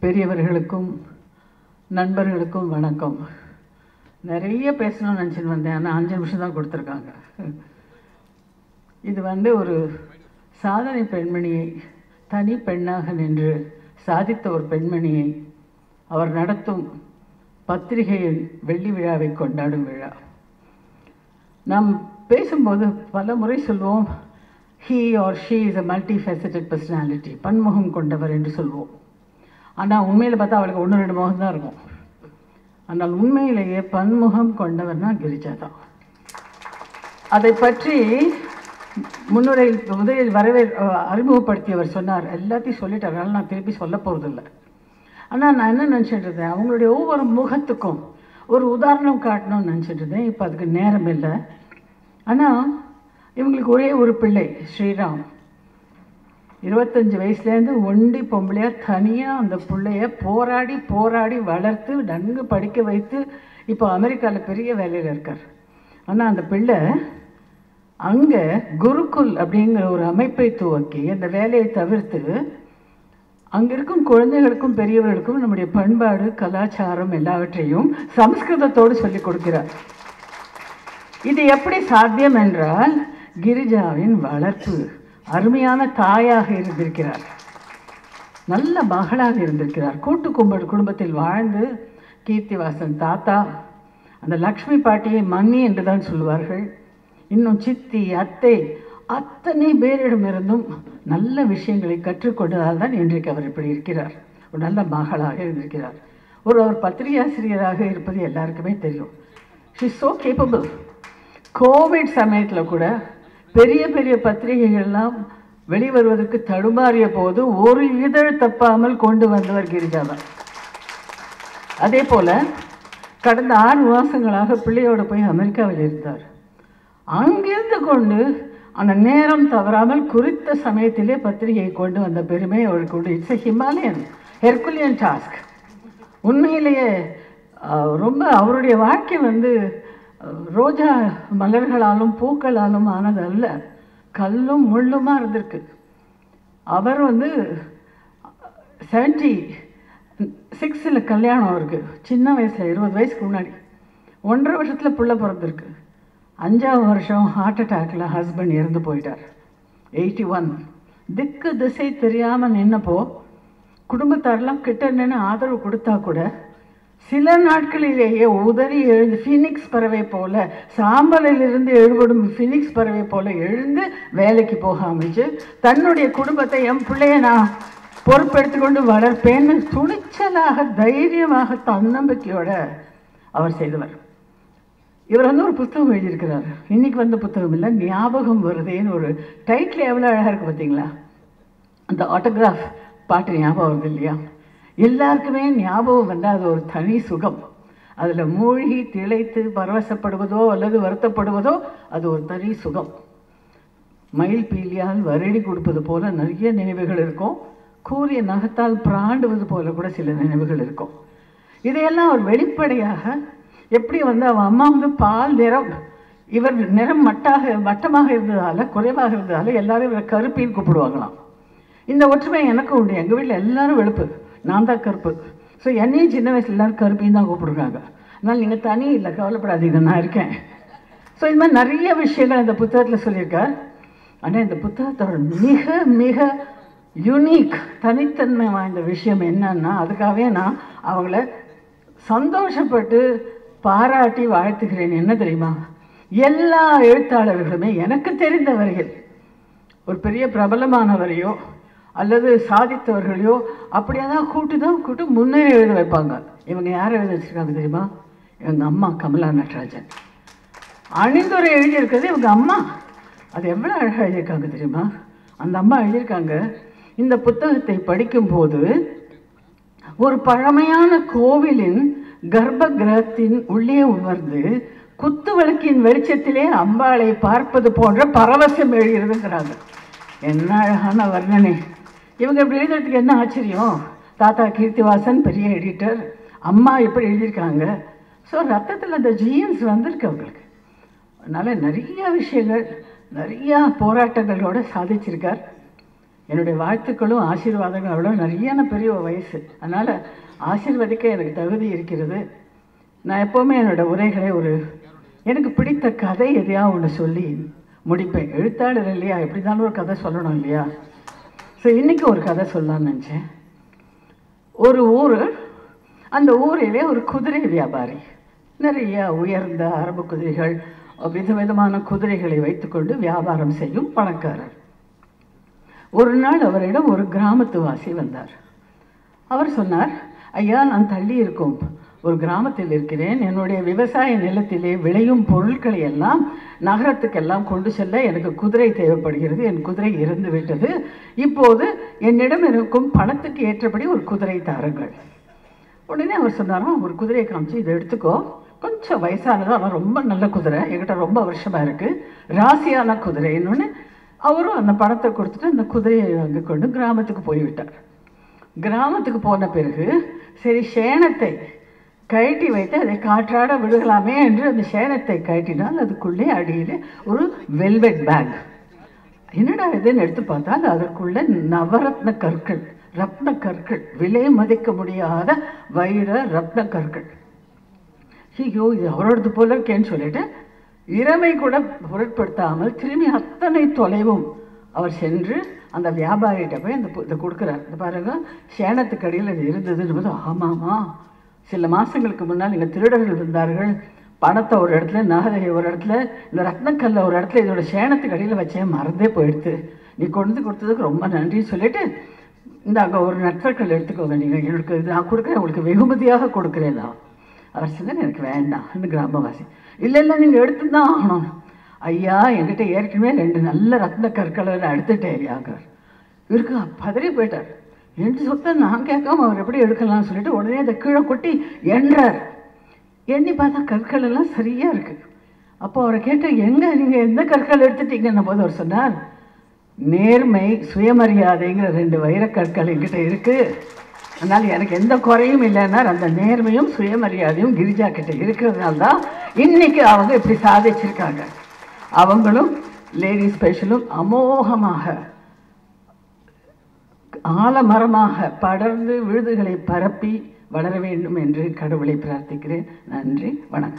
பெரியவர்களுக்கும் நண்பர்களுக்கும் வணக்கம் நிறைய பேசணும்னு நினச்சிட்டு வந்தேன் ஆனால் அஞ்சு நிமிஷம் தான் கொடுத்துருக்காங்க இது வந்து ஒரு சாதனை பெண்மணியை தனி பெண்ணாக நின்று சாதித்த ஒரு பெண்மணியை அவர் நடத்தும் பத்திரிகையின் வெள்ளி விழாவை கொண்டாடும் விழா நாம் பேசும்போது பல முறை சொல்வோம் he are she is a multi faceted personality பன்முகம் கொண்டவர் என்று சொல்வோம் ஆனால் உண்மையில் பார்த்தா அவளுக்கு ஒன்று ரெண்டு முகம் தான் இருக்கும் ஆனால் உண்மையிலேயே பன்முகம் கொண்டவர்னா கிரிஜா தான் அதை பற்றி முன்னுரை முதலில் வரவே அறிமுகப்படுத்தியவர் சொன்னார் எல்லாத்தையும் சொல்லிட்டார் அதனால நான் திருப்பி சொல்ல போகிறதில்ல ஆனால் நான் என்ன நினச்சிட்டு இருந்தேன் அவங்களுடைய ஒவ்வொரு முகத்துக்கும் ஒரு உதாரணம் காட்டணும்னு நினச்சிட்டு இருந்தேன் இப்போ அதுக்கு நேரம் இல்லை ஆனால் இவங்களுக்கு ஒரே ஒரு பிள்ளை ஸ்ரீராம் இருபத்தஞ்சி வயசுலேருந்து ஒண்டி பொம்பளையா தனியாக அந்த பிள்ளைய போராடி போராடி வளர்த்து நன்கு படிக்க வைத்து இப்போ அமெரிக்காவில் பெரிய வேலையில் இருக்கார் ஆனால் அந்த பிள்ளை அங்கே குருகுல் அப்படிங்கிற ஒரு அமைப்பை துவக்கி அந்த வேலையை தவிர்த்து அங்கே இருக்கும் குழந்தைகளுக்கும் பெரியவர்களுக்கும் நம்முடைய பண்பாடு கலாச்சாரம் எல்லாவற்றையும் சம்ஸ்கிருதத்தோடு சொல்லிக் கொடுக்கிறார் இது எப்படி சாத்தியம் என்றால் கிரிஜாவின் வளர்ப்பு அருமையான தாயாக இருந்திருக்கிறார் நல்ல மகளாக இருந்திருக்கிறார் கூட்டு கும்பல் குடும்பத்தில் வாழ்ந்து கீர்த்திவாசன் தாத்தா அந்த லக்ஷ்மி பாட்டியை மன்னி என்று தான் சொல்லுவார்கள் இன்னும் சித்தி அத்தை அத்தனை பேரிடமிருந்தும் நல்ல விஷயங்களை கற்றுக்கொண்டதால் தான் இன்றைக்கு அவர் இப்படி இருக்கிறார் ஒரு நல்ல மகளாக இருந்திருக்கிறார் ஒரு அவர் பத்திரிகையாசிரியராக இருப்பது எல்லாருக்குமே தெரியும் ஷி ஸோ கேப்பபிள் கோவிட் சமயத்தில் கூட பெரிய பெரிய பத்திரிகைகள்லாம் வெளிவருவதற்கு தடுமாறிய போது ஒரு இதழ் தப்பாமல் கொண்டு வந்தவர் கிரிஜா தான் அதே போல கடந்த ஆறு மாதங்களாக பிள்ளையோட போய் அமெரிக்காவில் இருந்தார் அங்கிருந்து கொண்டு அந்த நேரம் தவறாமல் குறித்த சமயத்திலே பத்திரிகை கொண்டு வந்த பெருமை அவருக்கு உண்டு it's a Himalayan herculean task உண்மையிலேயே அஹ், ரொம்ப அவருடைய வாழ்க்கை வந்து அஹ், ரோஜா மலர்களாலும் பூக்களாலும் ஆனது அல்ல கல்லும் முள்ளுமா இருந்திருக்கு அவர் வந்து செவன்ட்டி சிக்ஸில் கல்யாணம் அவருக்கு சின்ன வயசில் இருபது வயசுக்கு முன்னாடி ஒன்றரை வருஷத்தில் புள்ள பிறந்திருக்கு அஞ்சாவது வருஷம் ஹார்ட் அட்டாக்ல ஹஸ்பண்ட் இறந்து போயிட்டார் எயிட்டி ஒன் திக்கு திசை தெரியாமல் நின்னப்போ குடும்பத்தாரெல்லாம் கிட்ட நின்று ஆதரவு கொடுத்தா கூட சில நாட்களிலேயே உதறி எழுந்து ஃபினிக்ஸ் பறவை போல சாம்பலிலிருந்து எழுபடும் ஃபினிக்ஸ் பறவை போல எழுந்து வேலைக்கு போக அமைச்சு தன்னுடைய குடும்பத்தை என் பிள்ளைய நான் பொறுப்பெடுத்துக்கொண்டு வளர்ப்பேன்னு துணிச்சலாக தைரியமாக தன்னம்பிக்கையோட அவர் செய்தவர் இவர் வந்து ஒரு புத்தகம் எழுதியிருக்கிறார் இன்னைக்கு வந்த புத்தகம் இல்லை ஞாபகம் வருதேன்னு ஒரு டைட்டில் எவ்வளோ அழகாக இருக்கு பார்த்தீங்களா அந்த ஆட்டோகிராஃப் பாட்டு ஞாபகம் வருது இல்லையா எல்லாருக்குமே ஞாபகம் வந்தால் அது ஒரு தனி சுகம் அதில் மூழ்கி திளைத்து பரவசப்படுவதோ அல்லது வருத்தப்படுவதோ அது ஒரு தனி சுகம் மயில் பீலியால் வருடி கொடுப்பது போல நிறைய நினைவுகள் இருக்கும் கூறிய நகத்தால் பிராண்டுவது போல கூட சில நினைவுகள் இருக்கும் இதையெல்லாம் அவர் வெளிப்படையாக எப்படி வந்து அவன் அம்மா வந்து பால் நிறம் இவர் நிறம் மட்டாக மட்டமாக இருந்ததால குறைவாக இருந்ததால எல்லாரும் இவரை கருப்பின்னு கூப்பிடுவாங்களாம் இந்த ஒற்றுமை எனக்கு உண்டு எங்கள் வீட்டில் எல்லாரும் வெளுப்பு நான் தான் கருப்பு ஸோ என்னையும் சின்ன வயசுல எல்லாரும் கருப்பின்னு தான் கூப்பிடுறாங்க அதனால் நீங்கள் தனி இல்லை கவலைப்படாதீங்க நான் இருக்கேன் ஸோ இது மாதிரி நிறைய விஷயங்கள் இந்த புத்தகத்தில் சொல்லியிருக்கார் ஆனால் இந்த புத்தகத்தோட மிக மிக யுனிக் தனித்தன்மை வாய்ந்த விஷயம் என்னன்னா அதுக்காகவே நான் அவங்கள சந்தோஷப்பட்டு பாராட்டி வாழ்த்துகிறேன் என்ன தெரியுமா எல்லா எழுத்தாளர்களுமே எனக்கு தெரிந்த வரையில் ஒரு பெரிய பிரபலமானவரையோ அல்லது சாதித்தவர்களையோ அப்படியே தான் கூட்டு தான் கூட்டு முன்னே எழுத வைப்பாங்க இவங்க யார் எழுத வச்சிருக்காங்க தெரியுமா இவங்க அம்மா கமலா நடராஜன் அணிந்துரை எழுதியிருக்கிறது இவங்க அம்மா அது எவ்வளோ அழகாக எழுதியிருக்காங்க தெரியுமா அந்த அம்மா எழுதியிருக்காங்க இந்த புத்தகத்தை படிக்கும்போது ஒரு பழமையான கோவிலின் கர்ப்ப கிரகத்தின் உள்ளே உணர்ந்து குத்து விளக்கின் வெளிச்சத்திலே அம்பாளை பார்ப்பது போன்ற பரவசம் எழுகிறதுங்கிறாங்க என்ன அழகான வர்ணனை இவங்க இப்படி எழுதுறதுக்கு என்ன ஆச்சரியம் தாத்தா கீர்த்திவாசன் பெரிய எடிட்டர் அம்மா எப்படி எழுதியிருக்காங்க ஸோ ரத்தத்தில் அந்த ஜீன்ஸ் வந்திருக்கு அவங்களுக்கு அதனால் நிறைய விஷயங்கள் நிறையா போராட்டங்களோட சாதிச்சிருக்கார் என்னுடைய வாழ்த்துக்களும் ஆசீர்வாதங்களும் அவ்வளோ நிறையான பெரிய வயசு அதனால் ஆசீர்வதிக்க எனக்கு தகுதி இருக்கிறது நான் எப்போவுமே என்னோட உரைகளை ஒரு எனக்கு பிடித்த கதை எதையாவது ஒன்று சொல்லி முடிப்பேன் எழுத்தாளர் இல்லையா எப்படி தானே ஒரு கதை சொல்லணும் இல்லையா ஸோ இன்றைக்கி ஒரு கதை சொல்லலாம்னு நினச்சேன் ஒரு ஊர் அந்த ஊரிலே ஒரு குதிரை வியாபாரி நிறைய உயர்ந்த அரபு குதிரைகள் விதவிதமான குதிரைகளை வைத்துக்கொண்டு வியாபாரம் செய்யும் பணக்காரர் ஒரு நாள் அவரிடம் ஒரு கிராமத்து வாசி வந்தார் அவர் சொன்னார் ஐயா நான் தள்ளி இருக்கும் ஒரு கிராமத்தில் இருக்கிறேன் என்னுடைய விவசாய நிலத்திலே விளையும் பொருட்களை எல்லாம் நகரத்துக்கெல்லாம் கொண்டு செல்ல எனக்கு குதிரை தேவைப்படுகிறது என் குதிரை இறந்து விட்டது இப்போது என்னிடம் இருக்கும் பணத்துக்கு ஏற்றபடி ஒரு குதிரை தாருங்கள் உடனே அவர் சொன்னாராம் ஒரு குதிரையை காமிச்சு இதை எடுத்துக்கோ கொஞ்சம் வயசானது ஆனால் ரொம்ப நல்ல குதிரை என்கிட்ட ரொம்ப வருஷமாக இருக்குது ராசியான குதிரைன்னு அவரும் அந்த பணத்தை கொடுத்துட்டு அந்த குதிரையை வாங்கி கொண்டு கிராமத்துக்கு போய்விட்டார் கிராமத்துக்கு போன பிறகு சரி சேனத்தை கழட்டி வைத்து அதை காற்றாட விடுகலாமே என்று அந்த சேனத்தை கழட்டினால் அதுக்குள்ளே அடியில் ஒரு வெல்வெட் பேக் என்னடா இதுன்னு எடுத்து பார்த்தால் அதற்குள்ள நவரத்ன கற்கள் ரத்ன கற்கள் விலை மதிக்க முடியாத வைர ரத்ன கற்கள் ஐயோ இது அவரோடது போல இருக்கேன்னு சொல்லிட்டு இறமை கூட பொருட்படுத்தாமல் திரும்பி அத்தனை தொலைவும் அவர் சென்று அந்த வியாபாரிகிட்ட போய் அந்த இதை கொடுக்குறார் இந்த பாருங்க சேனத்துக்கு அடியில் இது இருந்ததுன்னு போது ஆமாமா சில மாதங்களுக்கு முன்னால் இங்கே திருடர்கள் இருந்தார்கள் பணத்தை ஒரு இடத்துல நகை ஒரு இடத்துல இந்த ரத்னக்கல்லை ஒரு இடத்துல இதோட சேனத்துக்கு அடியில் வச்சேன் மறந்தே போயிடுது நீ கொண்டு வந்து கொடுத்ததுக்கு ரொம்ப நன்றின்னு சொல்லிட்டு இந்த அங்கே ஒரு நட்பர்கள் எடுத்துக்கோங்க நீங்கள் எனக்கு இது நான் கொடுக்குறேன் உங்களுக்கு வெகுமதியாக கொடுக்குறேன் தான் அவர் சொன்னார் எனக்கு வேண்டாம் இந்த கிராமவாசி இல்லை இல்லை நீங்கள் எடுத்து தான் ஆகணும் ஐயா என்கிட்ட ஏற்கனவே ரெண்டு நல்ல ரத்ன கற்களை நான் எடுத்துட்டேன் ஐயாங்கிறார் இவருக்கு பதறி போயிட்டார் என் சொத்தை நான் கேட்காம அவர் எப்படி எடுக்கலாம்னு சொல்லிட்டு உடனே அதை கீழே கொட்டி எண்றார் எண்ணி பார்த்தா கற்கள் எல்லாம் சரியா இருக்கு அப்போ அவரை கேட்ட எங்க நீங்க எந்த கற்கள் எடுத்துட்டீங்கன்ன போது அவர் சொன்னார் நேர்மை சுயமரியாதைங்கிற ரெண்டு வைரக்கற்கள் என்கிட்ட இருக்கு அதனால் எனக்கு எந்த குறையும் இல்லைன்னா அந்த நேர்மையும் சுயமரியாதையும் கிரிஜா கிட்ட இருக்கிறதுனால தான் இன்னைக்கு அவங்க இப்படி சாதிச்சிருக்காங்க அவங்களும் லேடி ஸ்பெஷலும் அமோகமாக ஆலமரமாக படர்ந்து விழுதுகளை பரப்பி வளர வேண்டும் என்று கடவுளை பிரார்த்திக்கிறேன் நன்றி வணக்கம்